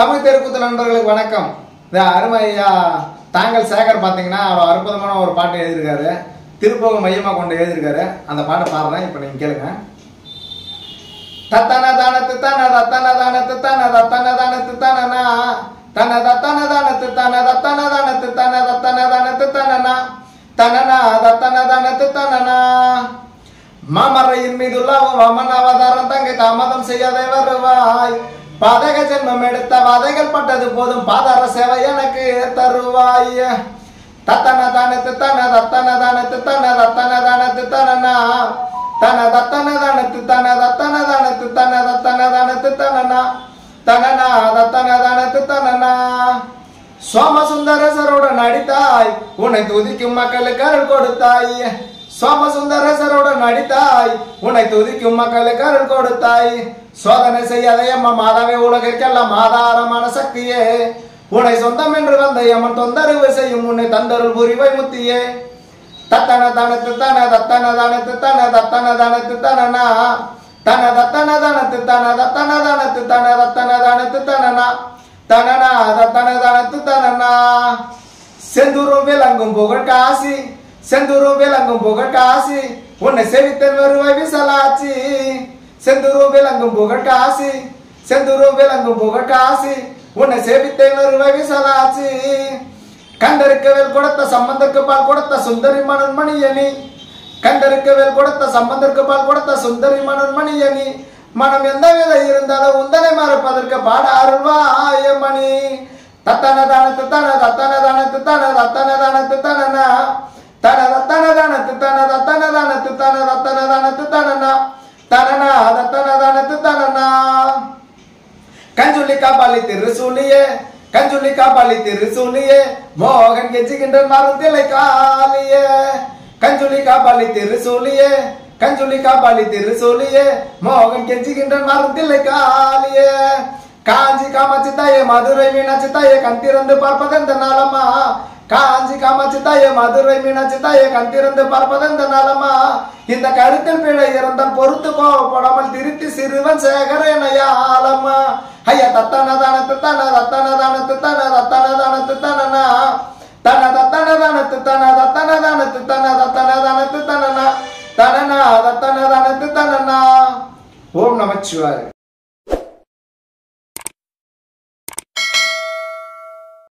தமிழ் தெருக்கூத்து நண்பர்களுக்கு வணக்கம் இந்த அருமையா தாங்கள் சேகர் பார்த்தீங்கன்னா அவர் அற்புதமான ஒரு பாட்டு எழுதியிருக்காரு திருப்போக மையமாக கொண்டு எழுதியிருக்காரு அந்த பாட்டை பாடுறேன் இப்போ நீங்கள் கேளுங்க தத்தன தானத்து தன தத்தன தானத்து தன தத்தன தானத்து தனனா தன தத்தன தானத்து தன தத்தன தானத்து தன தத்தன தானத்து தனனா தனனா தத்தன தானத்து தனனா மாமரையின் மீதுள்ளாவும் வாமன் அவதாரம் தங்கை தாமதம் செய்யாதே வருவாய் பாதக ஜென்மம் எடுத்த வாதைகள் பட்டது போதும் பாதார சேவை எனக்கு தருவாய் தத்தன தானத்து தன தத்தன தானத்து தன தத்தன தானத்து தனனா தன தத்தன தானத்து தன தத்தன தானத்து தன தத்தன தானத்து தனனா தனனா தத்தன தானத்து தனனா சோமசுந்தரசரோட நடித்தாய் உன்னை துதிக்கும் மக்களுக்கு அருள் கொடுத்தாய் சோமசுந்தரசரோட நடித்தாய் உன்னை துதிக்கும் மக்களுக்கு அருள் கொடுத்தாய் சோதனை செய்யாத அம்மா மாதாவே உலகிற்கெல்லாம் ஆதாரமான சக்தியே உன்னை சொந்தம் என்று வந்த எம்மன் தொந்தரவு செய்யும் உன்னை தந்தருள் புரிவை முத்தியே தத்தன தனத்து தன தத்தன தனத்து தன தத்தன தனத்து தனனா தன தத்தன தனத்து தன தத்தன தனத்து தன தத்தன தனத்து தனனா தனனா தத்தன தனத்து தனனா செந்தூரும் விளங்கும் புகழ் காசி செந்தூரும் விளங்கும் புகழ் காசி உன்னை செவித்தன் வருவாய் விசலாச்சி செந்தூரும் விளங்கும் புகழ் காசி செந்தூரும் விளங்கும் புகழ் காசி உன்னை செவித்தன் வருவாய் விசலாச்சி கண்டறிக்கவேல் கொடுத்த சம்பந்தருக்கு பால் கொடுத்த சுந்தரி மனன் மணியணி கண்டறிக்கவேல் கொடுத்த சம்பந்தருக்கு பால் கொடுத்த சுந்தரி மனன் மணியணி மனம் எந்த வித இருந்தாலும் உந்தனை மறப்பதற்கு பாட அருள்வாய மணி தத்தன தானத்து தன தத்தன தானத்து தன தத்தன தானத்து தனனா தன தத்தன தானத்து தன தத்தன தானத்து தன தத்தன தானத்து தனனா தனனா தத்தன தானத்து தனனா கஞ்சுள்ளி காப்பாளி திருசூலியே கஞ்சுள்ளி காப்பாளி திருசூலியே மோகன் கெஞ்சுகின்ற மருந்திலை காலியே கஞ்சுள்ளி காப்பாளி திருசூலியே கஞ்சுள்ளி காப்பாளி திருசூலியே மோகன் கெஞ்சுகின்ற மருந்திலை காலியே காஞ்சி காமாட்சி தாயே மதுரை மீனாட்சி தாயே கண் திறந்து பார்ப்பதெந்த நாளம்மா காஞ்சி காமாட்சி தாயே மதுரை மீனாட்சி தாயே கண் திறந்து பார்ப்பதெந்த நாளம்மா இந்த கருத்தில் பிழை இருந்தால் பொறுத்து கோவப்படாமல் திருத்தி சிறுவன் சேகரனையா ஆலம்மா ஐயா தத்தன தானத்து தன தத்தன தானத்து தன தத்தன தானத்து தனனா தன தத்தன தானத்து தன தத்தன தானத்து தன தத்தன தானத்து தனனா தனனா தத்தன தானத்து தனனா ஓம் நமச்சிவாய்